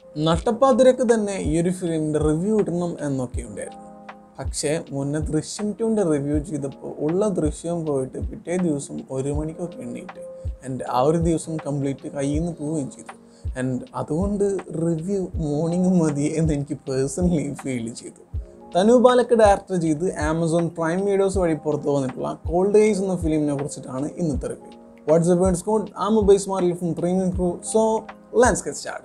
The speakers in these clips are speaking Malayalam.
നട്ടപ്പാതിരക്ക് തന്നെ ഈ ഒരു ഫിലിമിൻ്റെ റിവ്യൂ ഇടണം എന്നൊക്കെ ഉണ്ടായിരുന്നു പക്ഷേ മുന്നേ ദൃശ്യം ടുവിൻ്റെ റിവ്യൂ ചെയ്തപ്പോൾ ഉള്ള ദൃശ്യം പോയിട്ട് പിറ്റേ ദിവസം ഒരു മണിക്കൊക്കെ എണ്ണീറ്റ് ആൻഡ് ആ ഒരു ദിവസം കംപ്ലീറ്റ് കയ്യിൽ നിന്ന് പോവുകയും ചെയ്തു ആൻഡ് അതുകൊണ്ട് റിവ്യൂ മോർണിംഗ് മതി എന്ന് എനിക്ക് പേഴ്സണലി ഫീൽ ചെയ്തു തനു ബാലക്ക് ഡയറക്ടർ ചെയ്ത് ആമസോൺ പ്രൈം വീഡിയോസ് വഴി പുറത്തു വന്നിട്ടുള്ള കോൾഡ് ഡേയ്സ് എന്ന ഫിലിമിനെ കുറിച്ചിട്ടാണ് ഇന്നത്തെ review what's words code am ബൈസ് മാറിൽ from premium crew so let's get start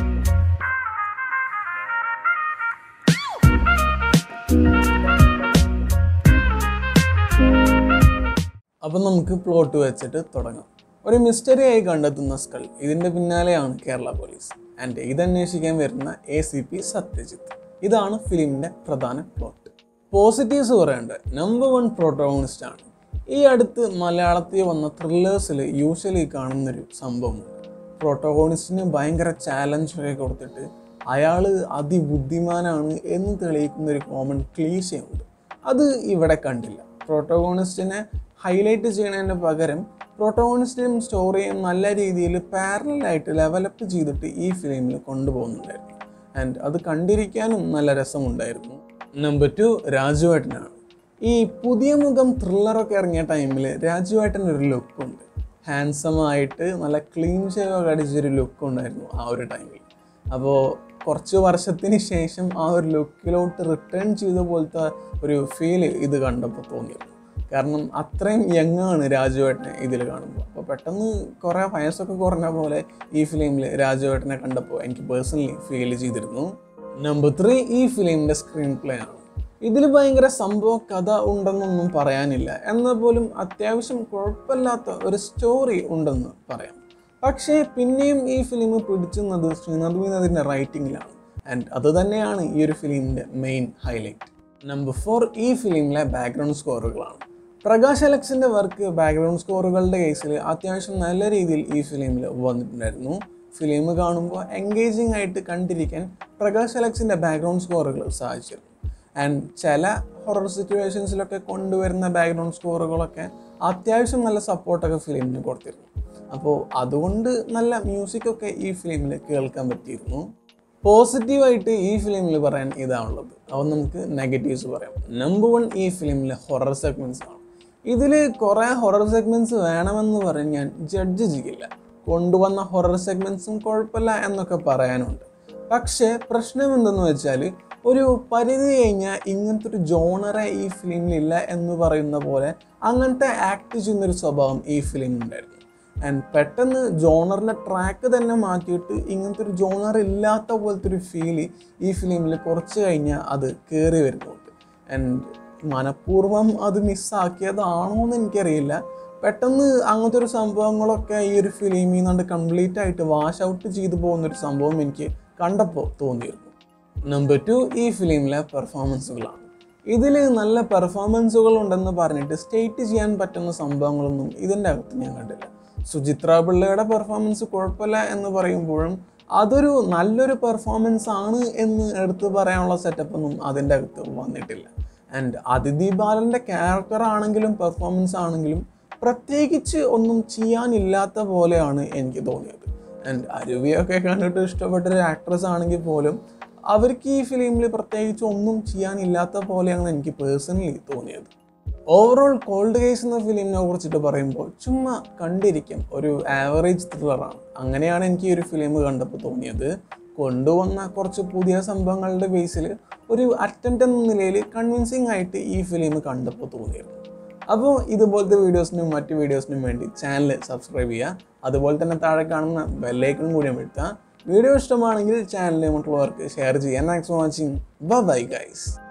അപ്പം നമുക്ക് പ്ലോട്ട് വെച്ചിട്ട് തുടങ്ങാം ഒരു മിസ്റ്ററി ആയി കണ്ടെത്തുന്ന സ്കൾ ഇതിൻ്റെ പിന്നാലെയാണ് കേരള പോലീസ് ആൻഡ് ഇതന്വേഷിക്കാൻ വരുന്ന എ സി പി സത്യജിത്ത് ഇതാണ് ഫിലിമിൻ്റെ പ്രധാന പ്ലോട്ട് പോസിറ്റീവ്സ് പറയേണ്ടത് നമ്പർ വൺ പ്രോട്ടോണിസ്റ്റ് ആണ് ഈ അടുത്ത് മലയാളത്തിൽ വന്ന ത്രില്ലേഴ്സിൽ യൂഷ്വലി കാണുന്നൊരു സംഭവമുണ്ട് പ്രോട്ടോഗോണിസ്റ്റിന് ഭയങ്കര ചാലഞ്ച് ഒക്കെ കൊടുത്തിട്ട് അയാൾ അതിബുദ്ധിമാനാണ് എന്ന് തെളിയിക്കുന്ന ഒരു കോമൺ ക്ലീശയുണ്ട് അത് ഇവിടെ കണ്ടില്ല പ്രോട്ടോഗോണിസ്റ്റിനെ ഹൈലൈറ്റ് ചെയ്യുന്നതിന് പകരം പ്രോട്ടോഗോണിസ്റ്റിനും സ്റ്റോറിയും നല്ല രീതിയിൽ പാരലായിട്ട് ലെവലപ്പ് ചെയ്തിട്ട് ഈ ഫിലിമിൽ കൊണ്ടുപോകുന്നുണ്ടായിരുന്നു ആൻഡ് അത് കണ്ടിരിക്കാനും നല്ല രസമുണ്ടായിരുന്നു നമ്പർ ടു രാജുവേട്ടനാണ് ഈ പുതിയ മുഖം ത്രില്ലറൊക്കെ ഇറങ്ങിയ ടൈമിൽ രാജുവേട്ടൻ ഒരു ലുക്കുണ്ട് ഹാൻസം ആയിട്ട് നല്ല ക്ലീൻ ഷേവ് ഒക്കെ അടിച്ചൊരു ലുക്ക് ഉണ്ടായിരുന്നു ആ ഒരു ടൈമിൽ അപ്പോൾ കുറച്ച് വർഷത്തിന് ശേഷം ആ ഒരു ലുക്കിലോട്ട് റിട്ടേൺ ചെയ്ത പോലത്തെ ഒരു ഫീല് ഇത് കണ്ടപ്പോൾ തോന്നിയിരുന്നു കാരണം അത്രയും യങ് ആണ് രാജുവേട്ടനെ ഇതിൽ കാണുമ്പോൾ അപ്പോൾ പെട്ടെന്ന് കുറേ വയസ്സൊക്കെ കുറഞ്ഞ പോലെ ഈ ഫിലിമിൽ രാജുവേട്ടനെ കണ്ടപ്പോൾ എനിക്ക് പേഴ്സണലി ഫീൽ ചെയ്തിരുന്നു നമ്പർ ത്രീ ഈ ഫിലിമിൻ്റെ സ്ക്രീൻ പ്ലേ ആണ് ഇതിൽ ഭയങ്കര സംഭവ കഥ ഉണ്ടെന്നൊന്നും പറയാനില്ല എന്നാൽ പോലും അത്യാവശ്യം കുഴപ്പമില്ലാത്ത ഒരു സ്റ്റോറി ഉണ്ടെന്ന് പറയാം പക്ഷേ പിന്നെയും ഈ ഫിലിം പിടിച്ചുന്നത് ശ്രീനാഥ് വിനോദിൻ്റെ റൈറ്റിങ്ങിലാണ് ആൻഡ് അത് തന്നെയാണ് ഈ ഒരു ഫിലിമിൻ്റെ മെയിൻ ഹൈലൈറ്റ് നമ്പർ ഫോർ ഈ ഫിലിമിലെ ബാക്ക്ഗ്രൗണ്ട് സ്കോറുകളാണ് പ്രകാശ് അലക്സിൻ്റെ വർക്ക് ബാക്ക്ഗ്രൗണ്ട് സ്കോറുകളുടെ കേസിൽ അത്യാവശ്യം നല്ല രീതിയിൽ ഈ ഫിലിമിൽ വന്നിട്ടുണ്ടായിരുന്നു ഫിലിം കാണുമ്പോൾ എൻഗേജിങ് ആയിട്ട് കണ്ടിരിക്കാൻ പ്രകാശ് അലക്സിൻ്റെ ബാക്ക്ഗ്രൗണ്ട് സ്കോറുകൾ സഹായിച്ചിരുന്നു ആൻഡ് ചില ഹൊറർ സിറ്റുവേഷൻസിലൊക്കെ കൊണ്ടുവരുന്ന ബാക്ക്ഗ്രൗണ്ട് സ്കോറുകളൊക്കെ അത്യാവശ്യം നല്ല സപ്പോർട്ടൊക്കെ ഫിലിമിന് കൊടുത്തിരുന്നു അപ്പോൾ അതുകൊണ്ട് നല്ല മ്യൂസിക്കൊക്കെ ഈ ഫിലിമിൽ കേൾക്കാൻ പറ്റിയിരുന്നു പോസിറ്റീവായിട്ട് ഈ ഫിലിമിൽ പറയാൻ ഇതാണുള്ളത് അപ്പോൾ നമുക്ക് നെഗറ്റീവ്സ് പറയാം നമ്പർ വൺ ഈ ഫിലിമിലെ ഹൊറർ സെഗ്മെൻറ്റ്സ് ആണ് ഇതിൽ കുറേ ഹൊറർ സെഗ്മെൻറ്റ്സ് വേണമെന്ന് പറഞ്ഞ് ഞാൻ ജഡ്ജ് ചെയ്യില്ല കൊണ്ടുവന്ന ഹൊറർ സെഗ്മെൻറ്റ്സും കുഴപ്പമില്ല എന്നൊക്കെ പറയാനുണ്ട് പക്ഷേ പ്രശ്നം എന്തെന്ന് വെച്ചാൽ ഒരു പരിധി കഴിഞ്ഞാൽ ഇങ്ങനത്തെ ഒരു ജോണറെ ഈ ഫിലിമിലില്ല എന്ന് പറയുന്ന പോലെ അങ്ങനത്തെ ആക്ട് ചെയ്യുന്നൊരു സ്വഭാവം ഈ ഫിലിമിനുണ്ടായിരുന്നു ആൻഡ് പെട്ടെന്ന് ജോണറിൻ്റെ ട്രാക്ക് തന്നെ മാറ്റിയിട്ട് ഇങ്ങനത്തെ ഒരു ജോണർ ഇല്ലാത്ത പോലത്തെ ഒരു ഫീല് ഈ ഫിലിമിൽ കുറച്ച് കഴിഞ്ഞാൽ അത് കയറി വരുന്നുണ്ട് ആൻഡ് മനഃപൂർവ്വം അത് മിസ്സാക്കിയതാണോ എന്ന് എനിക്കറിയില്ല പെട്ടെന്ന് അങ്ങനത്തെ ഒരു സംഭവങ്ങളൊക്കെ ഈ ഒരു ഫിലിമിൽ നിന്നുകൊണ്ട് കംപ്ലീറ്റ് ആയിട്ട് വാഷ് ഔട്ട് ചെയ്തു പോകുന്നൊരു സംഭവം എനിക്ക് കണ്ടപ്പോൾ തോന്നിയിരുന്നു നമ്പർ ടു ഈ ഫിലിമിലെ പെർഫോമൻസുകളാണ് ഇതിൽ നല്ല പെർഫോമൻസുകൾ ഉണ്ടെന്ന് പറഞ്ഞിട്ട് സ്റ്റേറ്റ് ചെയ്യാൻ പറ്റുന്ന സംഭവങ്ങളൊന്നും ഇതിൻ്റെ അകത്ത് ഞാൻ കണ്ടില്ല സുചിത്ര പിള്ളയുടെ പെർഫോമൻസ് കുഴപ്പമില്ല എന്ന് പറയുമ്പോഴും അതൊരു നല്ലൊരു പെർഫോമൻസ് ആണ് എന്ന് എടുത്തു പറയാനുള്ള സെറ്റപ്പ് ഒന്നും അതിൻ്റെ അകത്ത് വന്നിട്ടില്ല ആൻഡ് അതിഥി ബാലൻ്റെ ക്യാരക്ടർ ആണെങ്കിലും പെർഫോമൻസ് ആണെങ്കിലും പ്രത്യേകിച്ച് ഒന്നും ചെയ്യാനില്ലാത്ത പോലെയാണ് എനിക്ക് തോന്നിയത് ആൻഡ് അരുവിയൊക്കെ കണ്ടിട്ട് ഇഷ്ടപ്പെട്ട ഒരു ആക്ട്രസ് ആണെങ്കിൽ പോലും അവർക്ക് ഈ ഫിലിമിൽ പ്രത്യേകിച്ച് ഒന്നും ചെയ്യാനില്ലാത്ത പോലെയാണ് എനിക്ക് പേഴ്സണലി തോന്നിയത് ഓവറോൾ കോൾഡ് കേസ് എന്ന ഫിലിമിനെ കുറിച്ചിട്ട് പറയുമ്പോൾ ചുമ്മാ കണ്ടിരിക്കും ഒരു ആവറേജ് ത്രില്ലറാണ് അങ്ങനെയാണ് എനിക്ക് ഈ ഒരു ഫിലിം കണ്ടപ്പോൾ തോന്നിയത് കൊണ്ടുവന്ന കുറച്ച് പുതിയ സംഭവങ്ങളുടെ ബേസിൽ ഒരു അറ്റംപ്റ്റ് എന്ന നിലയിൽ കൺവിൻസിങ് ആയിട്ട് ഈ ഫിലിം കണ്ടപ്പോൾ തോന്നിയിരുന്നു അപ്പോൾ ഇതുപോലത്തെ വീഡിയോസിനും മറ്റ് വീഡിയോസിനും വേണ്ടി ചാനൽ സബ്സ്ക്രൈബ് ചെയ്യുക അതുപോലെ തന്നെ താഴെ കാണുന്ന ബെല്ലൈക്കൺ കൂടി അമഴ്ത്തുക വീഡിയോ ഇഷ്ടമാണെങ്കിൽ ചാനൽ മറ്റുള്ളവർക്ക് ഷെയർ ചെയ്യാൻ മാക്സിമം വാച്ചിങ് ബൈ ഗൈസ്